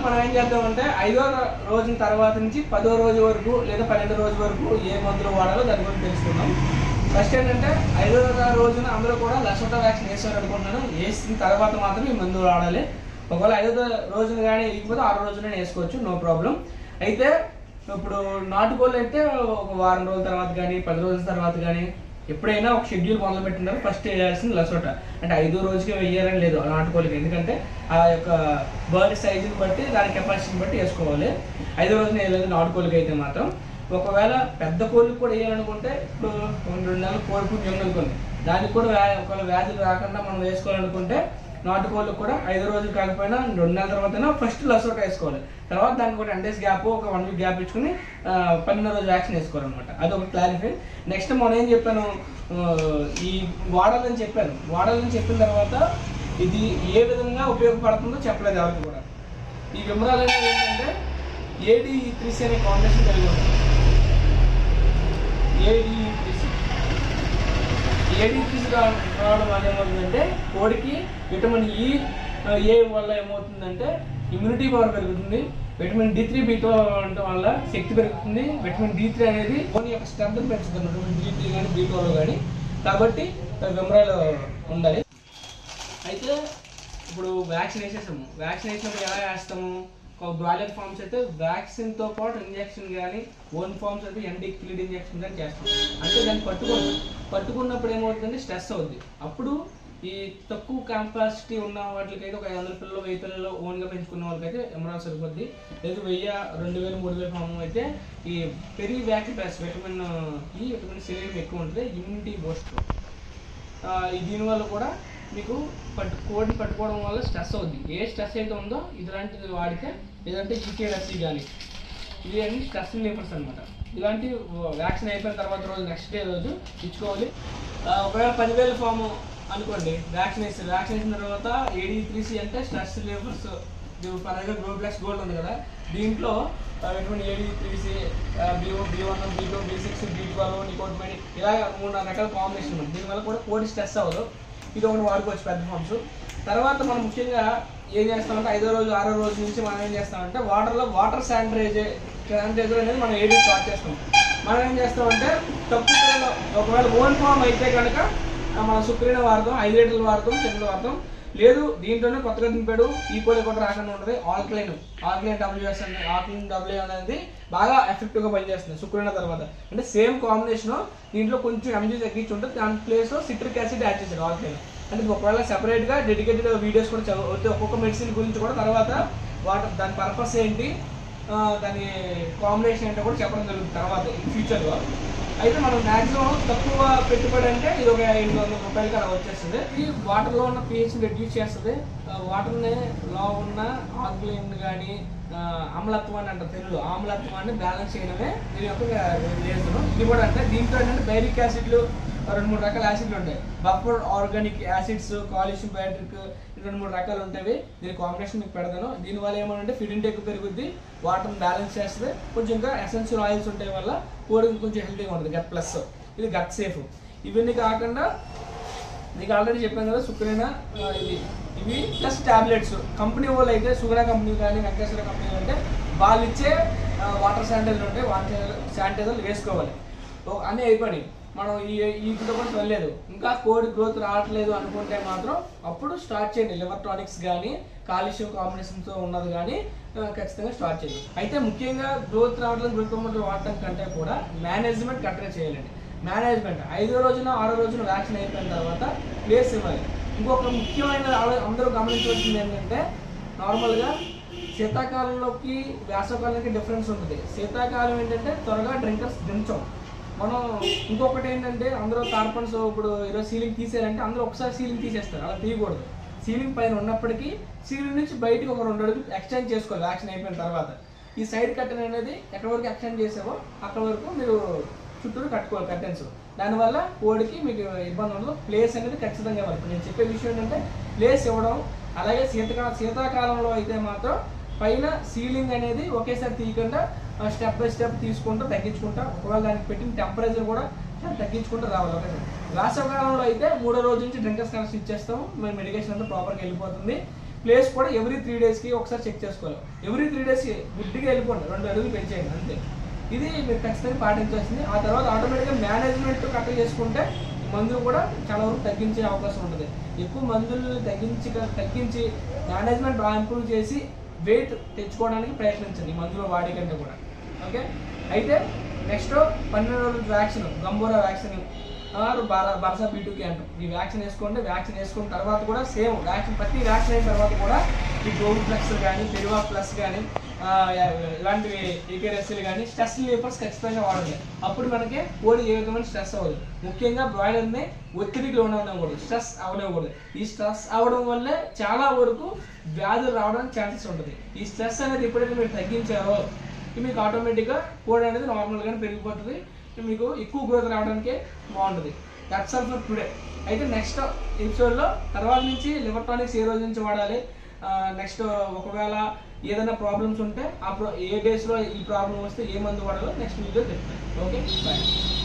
మనం ఏం చేద్దామంటే ఐదో రోజున తర్వాత నుంచి పదో రోజు వరకు లేదా పన్నెండు రోజు వరకు ఏ మందులు వాడాలో దాని గురించి తెలుసుకుందాం ఫస్ట్ ఏంటంటే ఐదో రోజున అందరూ కూడా లసోటా వ్యాక్సిన్ వేసారు అనుకుంటున్నాను వేసిన తర్వాత మాత్రం ఈ మందు వాడాలి ఒకవేళ ఐదో రోజున కానీ వేయకపోతే ఆరో రోజున వేసుకోవచ్చు నో ప్రాబ్లం అయితే ఇప్పుడు నాటుకోళ్ళు అయితే ఒక వారం రోజుల తర్వాత కానీ పది రోజుల తర్వాత కానీ ఎప్పుడైనా ఒక షెడ్యూల్ మొదలు పెట్టినారు ఫస్ట్ వేయాల్సింది లసోటా అంటే ఐదో రోజుకి వేయాలని లేదు ఆ నాటుకోళ్ళకి ఎందుకంటే ఆ యొక్క బర్డ్ సైజుని బట్టి దాని కెపాసిటీని బట్టి వేసుకోవాలి ఐదో రోజున వేయలేదు నాటుకోళ్ళకి అయితే మాత్రం ఒకవేళ పెద్ద కోళ్ళకి కూడా వేయాలనుకుంటే ఇప్పుడు రెండు నెలలు కోడి పుణ్యం అనుకోండి దానికి కూడా వ్యా- ఒకవేళ వ్యాధులు రాకుండా మనం వేసుకోవాలనుకుంటే నాటుకోళ్ళకి కూడా ఐదు రోజులు కాకపోయినా రెండు నెలల తర్వాత ఫస్ట్ లసోటా వేసుకోవాలి తర్వాత దానికి ఒక టెన్ డేస్ గ్యాప్ ఒక వన్ వీక్ గ్యాప్ ఇచ్చుకుని ఆ, పన్నెండో రోజు వ్యాక్సిన్ వేసుకోవాలన్నమాట అది ఒక క్లారిఫై నెక్స్ట్ మనం ఏం చెప్పాను ఆ, ఈ వాడాలని చెప్పాను వాడాలని చెప్పిన తర్వాత ఇది ఏ విధంగా ఉపయోగపడుతుందో చెప్పలేదు ఎవరికి కూడా ఈ వివరాలు అనేవి ఏంటంటే ఏడి త్రీసీ అనే కాంబినేషన్ కలిగి ఉంటుంది ఏడి త్రీసీ ఏడి త్రీసీ రావడం వల్ల ఏమవుతుందంటే కోడికి విటమిన్ ఈ ఏ వల్ల ఏమవుతుందంటే ఇమ్యూనిటీ పవర్ పెరుగుతుంది విటమిన్ డి త్రీ బీటో ఉండటం వల్ల శక్తి పెరుగుతుంది విటమిన్ డి త్రీ అనేది కోడి యొక్క స్ట్రెంత్ పెంచుతుంది విటమిన్ డి త్రీ కానీ బీటోలో కానీ కాబట్టి విమరాలు ఉండాలి అయితే ఇప్పుడు వ్యాక్సిన్ వేసేసాము వ్యాక్సిన్ వేసినప్పుడు ఎలా వేస్తాము ఒక బ్రాయిలర్ ఫార్మ్స్ అయితే వ్యాక్సిన్ తో పాటు ఇంజెక్షన్ కానీ ఓన్ ఫార్మ్స్ అయితే ఎండి క్లిడ్ ఇంజెక్షన్ కానీ చేస్తాం అంటే దాన్ని పట్టుకుంటాం పట్టుకున్నప్పుడు ఏమవుతుందంటే స్ట్రెస్ అవుద్ది అప్పుడు ఈ తక్కువ కెపాసిటీ ఉన్న వాటికైతే ఒక ఐదు వందల పిల్లలు వెయ్యి పిల్లలు ఓన్గా పెంచుకున్న వాళ్ళకైతే ఎమరాల్ సరిపోద్ది లేదు వెయ్యి రెండు వేలు మూడు వేలు ఫామ్ అయితే ఈ పెరిగి వ్యాక్సి plus vitamin E vitamin C ఎక్కువ ఉంటుంది ఇమ్యూనిటీ బూస్ట్ ఆ, ఈ దీనివల్ల కూడా మీకు పట్టు కోడిని పట్టుకోవడం వల్ల స్ట్రెస్ అవుద్ది ఏ స్ట్రెస్ అయితే ఉందో ఇలాంటిది వాడితే లేదంటే ఈకేఎస్సి కానీ ఇవి అన్ని స్ట్రెస్ రిలీఫర్స్ అనమాట ఇలాంటి వ్యాక్సిన్ అయిపోయిన తర్వాత రోజు నెక్స్ట్ డే రోజు ఇచ్చుకోవాలి ఆ, ఒకవేళ పదివేల ఫామ్ అనుకోండి వ్యాక్సిన్ వేస్తే వ్యాక్సిన్ వేసిన తర్వాత ఏడీ త్రీ సి అంటే స్ట్రెస్ రిలీఫర్స్ ఫర్ దగ్గర గ్లోబ్లాక్స్ గోల్డ్ ఉంది కదా దీంట్లో vitamin AD three C B B one B two B six B twelve nicotinamide ఇలా మూడు నాలుగు రకాల కాంబినేషన్ ఉంది దీనివల్ల కూడా కోడి స్ట్రెస్ అవ్వదు ఇది ఒకటి వాడుకోవచ్చు పెద్ద ఫామ్స్ తర్వాత మనం ముఖ్యంగా ఏం చేస్తామంటే ఐదో రోజు ఆరో రోజు నుంచి మనం ఏం చేస్తామంటే వాటర్లో వాటర్ శానిటైజర్ శానిటైజర్ అనేది మనం ఏది స్టార్ట్ చేస్తాం మనం ఏం చేస్తామంటే తక్కువ పిల్లలు ఒకవేళ ఓన్ ఫామ్ అయితే కనుక ఆ, మనం సుక్రీన వాడతాం ఐదు లీటర్లు వాడతాం చెట్లు వాడతాం లేదు దీంట్లోనే కొత్తగా దింపాడు ఈక్వల్ కూడా రాకుండా ఉంటుంది ఆల్క్లైన్ ఆల్క్లైన్ డబ్ల్యూఎస్ అనే ఆల్క్లైన్ డబ్ల్యూ అనేది బాగా ఎఫెక్టివ్ గా పనిచేస్తుంది శుక్రణ తర్వాత అంటే సేమ్ కాంబినేషన్ దీంట్లో కొంచెం ఎంజీ తగ్గించి ఉంటుంది దాని ప్లేస్ లో సిట్రిక్ యాసిడ్ యాడ్ చేశాడు ఆల్క్లైన్ అంటే ఒకవేళ సెపరేట్ గా డెడికేటెడ్ వీడియోస్ కూడా చదువు వస్తే ఒక్కొక్క మెడిసిన్ గురించి కూడా తర్వాత వాటి దాని పర్పస్ ఏంటి ఆ, దాని కాంబినేషన్ ఏంటో కూడా చెప్పడం జరుగుతుంది తర్వాత ఫ్యూచర్ లో అయితే మనం మాక్సిమం తక్కువ పెట్టుబడి అంటే ఇది ఒక ఎనిమిది వందల రూపాయలకి అలా వచ్చేస్తుంది ఇది వాటర్ లో ఉన్న pH ని రెడ్యూస్ చేస్తుంది వాటర్ ని లో ఉన్న ఆక్సిజన్ కానీ ఆమ్లత్వాన్ని అంటారు తెలుగులో ఆమ్లత్వాన్ని బ్యాలెన్స్ చేయడమే దీని యొక్క చేస్తున్నాం ఇది కూడా అంటే దీంట్లో ఏంటంటే బైరిక్ యాసిడ్లు రెండు మూడు రకాల యాసిడ్లు ఉంటాయి buffer organic acids calcium biotic రెండు మూడు రకాలు ఉంటాయి దీని కాంబినేషన్ మీకు పెడతాను దీనివల్ల ఏమంటే ఫిడ్ ఇంటేక్ పెరుగుద్ది వాటర్ బ్యాలెన్స్ చేస్తుంది కొంచెం ఇంకా ఎసెన్షియల్ ఆయిల్స్ ఉంటాయి వల్ల కోడికి కొంచెం హెల్తీగా ఉంటుంది గట్ ప్లస్ ఇది గట్ సేఫ్ ఇవన్నీ కాకుండా మీకు ఆల్రెడీ చెప్పాను కదా సుక్రీన ఆ, ఇది ఇవి ప్లస్ టాబ్లెట్స్ కంపెనీ వాళ్ళు అయితే సుగరా కంపెనీ కానీ వెంకటేశ్వర కంపెనీ అంటే వాళ్ళు ఇచ్చే వాటర్ శానిటైజర్ ఉంటాయి వాటర్ శానిటైజర్ వేసుకోవాలి ఓ- అన్నీ అయిపోయినాయి మనం ఈ వీటితో కూడా వెళ్ళలేదు ఇంకా కోడి గ్రోత్ రావట్లేదు అనుకుంటే మాత్రం అప్పుడు స్టార్ట్ చేయండి లివర్ టానిక్స్ కానీ కాల్షియం కాంబినేషన్తో ఉన్నది కానీ ఆ, ఖచ్చితంగా స్టార్ట్ చేయండి అయితే ముఖ్యంగా గ్రోత్ రావట్లేదు గ్లూకోమోటర్ వాడటం కంటే కూడా మేనేజ్మెంట్ కరెక్ట్గా చేయాలండి మేనేజ్మెంట్ ఐదో రోజున ఆరో రోజున వ్యాక్సిన్ అయిపోయిన తర్వాత ప్లేస్ ఇవ్వాలి ఇంకొక ముఖ్యమైన ఆలో- అందరూ గమనించవలసింది ఏంటంటే నార్మల్గా శీతాకాలంలోకి వేసవకాలంకి డిఫరెన్స్ ఉంటుంది శీతాకాలం ఏంటంటే త్వరగా డ్రింకర్స్ దించం మనం ఇంకొకటి ఏంటంటే అందరూ కార్పన్స్ ఇప్పుడు ఈరోజు సీలింగ్ తీసారంటే అందరూ ఒకసారి సీలింగ్ తీసేస్తారు అలా తీయకూడదు సీలింగ్ పైన ఉన్నప్పటికీ సీలింగ్ నుంచి బయటికి ఒక రెండు అడుగులు ఎక్స్చేంజ్ చేసుకోవాలి వ్యాక్సిన్ అయిపోయిన తర్వాత ఈ సైడ్ కట్టన్ అనేది ఎక్కడి వరకు ఎక్స్చేంజ్ చేసావో అక్కడ వరకు మీరు చుట్టూరు కట్టుకోవాలి కర్టెన్స్ దానివల్ల కోడికి మీకు ఇబ్బంది ఉండదు ప్లేస్ అనేది ఖచ్చితంగా ఇవ్వాలి ఇప్పుడు నేను చెప్పే విషయం ఏంటంటే ప్లేస్ ఇవ్వడం అలాగే శీతకాల శీతాకాలంలో అయితే మాత్రం పైన సీలింగ్ అనేది ఒకేసారి తీయకుండా స్టెప్ బై స్టెప్ తీసుకుంటూ తగ్గించుకుంటా ఒకవేళ దానికి పెట్టిన టెంపరేచర్ కూడా చాలా తగ్గించుకుంటూ రావాలి ఒకేసారి వేసవకాలంలో అయితే మూడో రోజు నుంచి డ్రింకర్స్ కనెక్షన్ ఇచ్చేస్తాం మేము మెడికేషన్ అంతా ప్రాపర్గా వెళ్ళిపోతుంది ప్లేస్ కూడా ఎవ్రీ త్రీ డేస్కి ఒకసారి చెక్ చేసుకోవాలి ఎవ్రీ త్రీ డేస్కి గుడ్డిగా వెళ్ళిపోండి రెండు అడుగులు పెంచేయండి అంతే ఇది మీరు ఖచ్చితంగా పాటించాల్సింది ఆ తర్వాత ఆటోమేటిక్గా మేనేజ్మెంట్ కట్ట చేసుకుంటే మందులు కూడా చాలా వరకు తగ్గించే అవకాశం ఉంటుంది ఎక్కువ మందులు తగ్గించి తగ్గించి మేనేజ్మెంట్ బాగా ఇంప్రూవ్ చేసి వెయిట్ తెచ్చుకోవడానికి ప్రయత్నించండి ఈ మందులు వాడే కంటే కూడా ఓకే అయితే నెక్స్ట్ పన్నెండు రోజుల వ్యాక్సిన్ గంబోరా వ్యాక్సిన్ ఆరు బారా బరసా బీటుకి అంటాం ఈ వ్యాక్సిన్ వేసుకోండి వ్యాక్సిన్ వేసుకున్న తర్వాత కూడా సేమ్ వ్యాక్సిన్ ప్రతి వ్యాక్సిన్ అయిన తర్వాత కూడా ఈ గోల్డ్ ప్లస్ కానీ పెరువా ప్లస్ కానీ ఇలాంటివి ఏకేరెస్సీలు కానీ స్ట్రెస్ లేపర్స్ ఖచ్చితంగా వాడాలి అప్పుడు మనకి కోడి ఏ విధమైన స్ట్రెస్ అవ్వదు ముఖ్యంగా బ్రాయిలర్ని ఒత్తిడికి లోనవ్వకూడదు స్ట్రెస్ అవనివ్వకూడదు ఈ స్ట్రెస్ అవడం వల్లే చాలా వరకు వ్యాధులు రావడానికి ఛాన్సెస్ ఉంటుంది ఈ స్ట్రెస్ అనేది ఎప్పుడైతే మీరు తగ్గించారో ఇక మీకు ఆటోమేటిక్గా కోడి అనేది నార్మల్గానే పెరిగిపోతుంది ఇక మీకు ఎక్కువ గ్రోత్ రావడానికి బాగుంటుంది దట్స్ ఆల్ ఫర్ టుడే అయితే నెక్స్ట్ ఎపిసోడ్లో తర్వాత నుంచి లివర్ టానిక్స్ ఏ రోజు నుంచి వాడాలి నెక్స్ట్ ఒకవేళ ఏదైనా ప్రాబ్లమ్స్ ఉంటే ఆ ప్రో ఏ డేస్లో ఈ ప్రాబ్లం వస్తే ఏ మందు వాడాలో నెక్స్ట్ వీడియో చెప్తాను ఓకే బాయ్